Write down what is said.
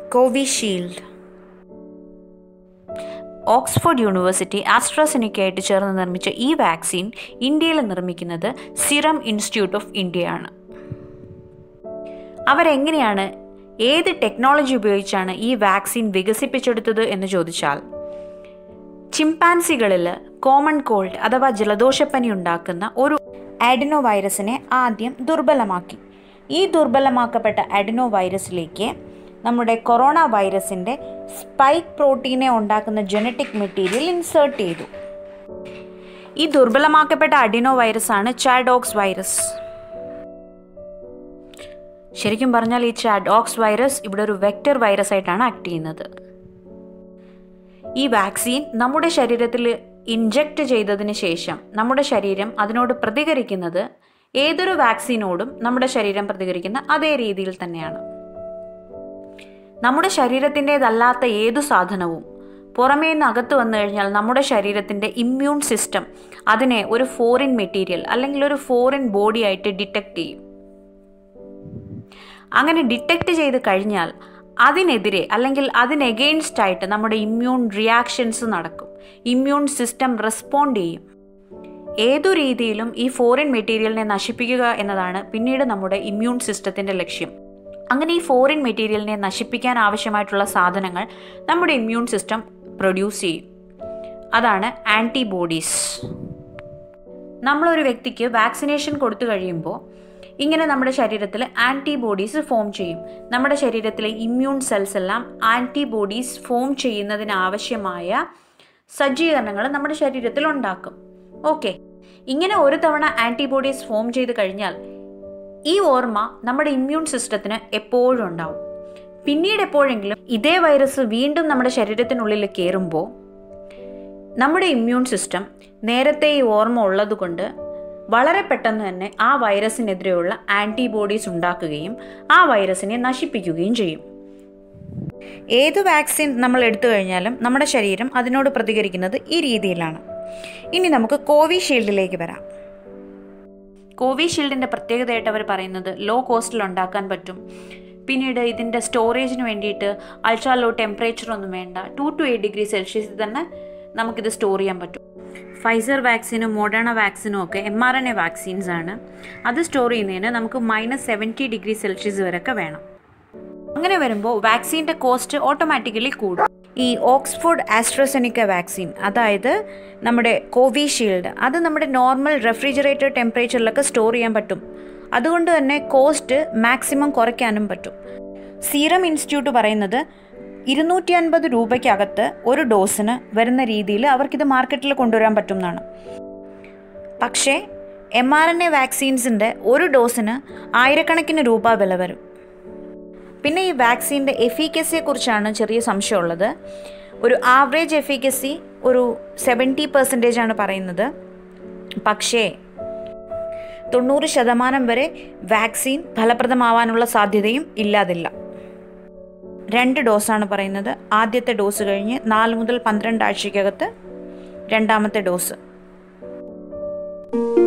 Covishield Oxford university ആസ്ട്രാസെനിക്കയായിട്ട് ചേർന്ന് നിർമ്മിച്ച ഈ വാക്സിൻ ഇന്ത്യയിൽ നിർമ്മിക്കുന്നത് സിറം ഇൻസ്റ്റിറ്റ്യൂട്ട് ഓഫ് ഇന്ത്യയാണ് അവരെങ്ങനെയാണ് ഏത് ടെക്നോളജി ഉപയോഗിച്ചാണ് ഈ വാക്സിൻ വികസിപ്പിച്ചെടുത്തത് എന്ന് ചോദിച്ചാൽ ചിമ്പാൻസികളിൽ കോമൺ കോൾഡ് അഥവാ ജലദോഷപ്പനി ഉണ്ടാക്കുന്ന ഒരു ആഡിനോ വൈറസിനെ ആദ്യം ദുർബലമാക്കി ഈ ദുർബലമാക്കപ്പെട്ട അഡിനോ വൈറസിലേക്ക് നമ്മുടെ കൊറോണ വൈറസിൻ്റെ സ്പൈക്ക് പ്രോട്ടീനെ ഉണ്ടാക്കുന്ന ജനറ്റിക് മെറ്റീരിയൽ ഇൻസേർട്ട് ചെയ്തു ഈ ദുർബലമാക്കപ്പെട്ട അഡിനോ വൈറസാണ് ചാഡോക്സ് വൈറസ് ശരിക്കും പറഞ്ഞാൽ ഈ ചാഡോക്സ് വൈറസ് ഇവിടെ ഒരു വെക്റ്റർ വൈറസ് ആയിട്ടാണ് ആക്ട് ചെയ്യുന്നത് ഈ വാക്സിൻ നമ്മുടെ ശരീരത്തിൽ ഇൻജക്റ്റ് ചെയ്തതിന് ശേഷം നമ്മുടെ ശരീരം അതിനോട് പ്രതികരിക്കുന്നത് ഏതൊരു വാക്സിനോടും നമ്മുടെ ശരീരം പ്രതികരിക്കുന്ന അതേ രീതിയിൽ തന്നെയാണ് നമ്മുടെ ശരീരത്തിൻ്റെതല്ലാത്ത ഏതു സാധനവും പുറമേ നിന്ന് അകത്ത് വന്നു കഴിഞ്ഞാൽ നമ്മുടെ ശരീരത്തിൻ്റെ ഇമ്മ്യൂൺ സിസ്റ്റം അതിനെ ഒരു ഫോറിൻ മെറ്റീരിയൽ അല്ലെങ്കിൽ ഒരു ഫോറിൻ ബോഡി ആയിട്ട് ഡിറ്റക്റ്റ് ചെയ്യും അങ്ങനെ ഡിറ്റക്റ്റ് ചെയ്ത് കഴിഞ്ഞാൽ അതിനെതിരെ അല്ലെങ്കിൽ അതിന് എഗെയിൻസ്റ്റ് ആയിട്ട് നമ്മുടെ ഇമ്മ്യൂൺ റിയാക്ഷൻസ് നടക്കും ഇമ്മ്യൂൺ സിസ്റ്റം റെസ്പോണ്ട് ചെയ്യും ഏതു രീതിയിലും ഈ ഫോറിൻ മെറ്റീരിയലിനെ നശിപ്പിക്കുക എന്നതാണ് പിന്നീട് നമ്മുടെ ഇമ്മ്യൂൺ സിസ്റ്റത്തിൻ്റെ ലക്ഷ്യം അങ്ങനെ ഈ ഫോറിൻ മെറ്റീരിയലിനെ നശിപ്പിക്കാൻ ആവശ്യമായിട്ടുള്ള സാധനങ്ങൾ നമ്മുടെ ഇമ്മ്യൂൺ സിസ്റ്റം പ്രൊഡ്യൂസ് ചെയ്യും അതാണ് ആൻറ്റിബോഡീസ് നമ്മളൊരു വ്യക്തിക്ക് വാക്സിനേഷൻ കൊടുത്തു കഴിയുമ്പോൾ ഇങ്ങനെ നമ്മുടെ ശരീരത്തിൽ ആൻറ്റിബോഡീസ് ഫോം ചെയ്യും നമ്മുടെ ശരീരത്തിലെ ഇമ്മ്യൂൺ സെൽസ് എല്ലാം ആൻറ്റിബോഡീസ് ഫോം ചെയ്യുന്നതിന് ആവശ്യമായ സജ്ജീകരണങ്ങൾ നമ്മുടെ ശരീരത്തിൽ ഉണ്ടാക്കും ഓക്കെ ഇങ്ങനെ ഒരു തവണ ആൻറ്റിബോഡീസ് ഫോം ചെയ്ത് കഴിഞ്ഞാൽ ഈ ഓർമ്മ നമ്മുടെ ഇമ്മ്യൂൺ സിസ്റ്റത്തിന് എപ്പോഴും ഉണ്ടാവും പിന്നീട് എപ്പോഴെങ്കിലും ഇതേ വൈറസ് വീണ്ടും നമ്മുടെ ശരീരത്തിനുള്ളിൽ കയറുമ്പോൾ നമ്മുടെ ഇമ്മ്യൂൺ സിസ്റ്റം നേരത്തെ ഈ ഓർമ്മ ഉള്ളതുകൊണ്ട് വളരെ പെട്ടെന്ന് തന്നെ ആ വൈറസിനെതിരെയുള്ള ആൻറ്റിബോഡീസ് ഉണ്ടാക്കുകയും ആ വൈറസിനെ നശിപ്പിക്കുകയും ചെയ്യും ഏത് വാക്സിൻ നമ്മൾ എടുത്തു കഴിഞ്ഞാലും നമ്മുടെ ശരീരം അതിനോട് പ്രതികരിക്കുന്നത് ഈ രീതിയിലാണ് ഇനി നമുക്ക് കോവിഷീൽഡിലേക്ക് വരാം കോവിഷീൽഡിൻ്റെ പ്രത്യേകതയായിട്ട് അവർ പറയുന്നത് ലോ കോസ്റ്റിൽ ഉണ്ടാക്കാൻ പറ്റും പിന്നീട് ഇതിൻ്റെ സ്റ്റോറേജിന് വേണ്ടിയിട്ട് അൾട്രാ ലോ ടെമ്പറേച്ചർ ഒന്നും വേണ്ട ടു ടു എയ്റ്റ് ഡിഗ്രി സെൽഷ്യസിൽ തന്നെ നമുക്കിത് സ്റ്റോർ ചെയ്യാൻ പറ്റും ഫൈസർ വാക്സിനും മോഡേണ വാക്സിനും ഒക്കെ M R N A vaccines ആണ് അത് സ്റ്റോർ ചെയ്യുന്നതിന് നമുക്ക് മൈനസ് സെവൻറ്റി ഡിഗ്രി സെൽഷ്യസ് വരെയൊക്കെ വേണം അങ്ങനെ വരുമ്പോൾ വാക്സിൻ്റെ കോസ്റ്റ് ഓട്ടോമാറ്റിക്കലി കൂടും ഈ ഓക്സ്ഫോർഡ് ആസ്ട്രസെനിക്ക വാക്സിൻ അതായത് നമ്മുടെ കോവിഷീൽഡ് അത് നമ്മുടെ നോർമൽ റെഫ്രിജറേറ്റർ ടെമ്പറേച്ചറിലൊക്കെ സ്റ്റോർ ചെയ്യാൻ പറ്റും അതുകൊണ്ട് തന്നെ കോസ്റ്റ് മാക്സിമം കുറയ്ക്കാനും പറ്റും സീറം ഇൻസ്റ്റിറ്റ്യൂട്ട് പറയുന്നത് ഇരുന്നൂറ്റി അൻപത് രൂപയ്ക്കകത്ത് ഒരു ഡോസിന് വരുന്ന രീതിയിൽ അവർക്കിത് മാർക്കറ്റിൽ കൊണ്ടുവരാൻ പറ്റും എന്നാണ് പക്ഷേ എം ആർ എൻ എ വാക്സിൻസിൻ്റെ ഒരു ഡോസിന് ആയിരക്കണക്കിന് രൂപ വില വരും പിന്നെ ഈ വാക്സിൻ്റെ എഫിക്കസിയെ കുറിച്ചാണ് ചെറിയ സംശയമുള്ളത് ഒരു ആവറേജ് എഫിക്കസി ഒരു സെവൻറ്റി പെർസെൻറ്റേജ് ആണ് പറയുന്നത് പക്ഷേ തൊണ്ണൂറ് ശതമാനം വരെ വാക്സിൻ ഫലപ്രദമാവാനുള്ള സാധ്യതയും ഇല്ലാതില്ല രണ്ട് ഡോസാണ് പറയുന്നത് ആദ്യത്തെ ഡോസ് കഴിഞ്ഞ് നാല് മുതൽ പന്ത്രണ്ട് ആഴ്ചയ്ക്കകത്ത് രണ്ടാമത്തെ ഡോസ്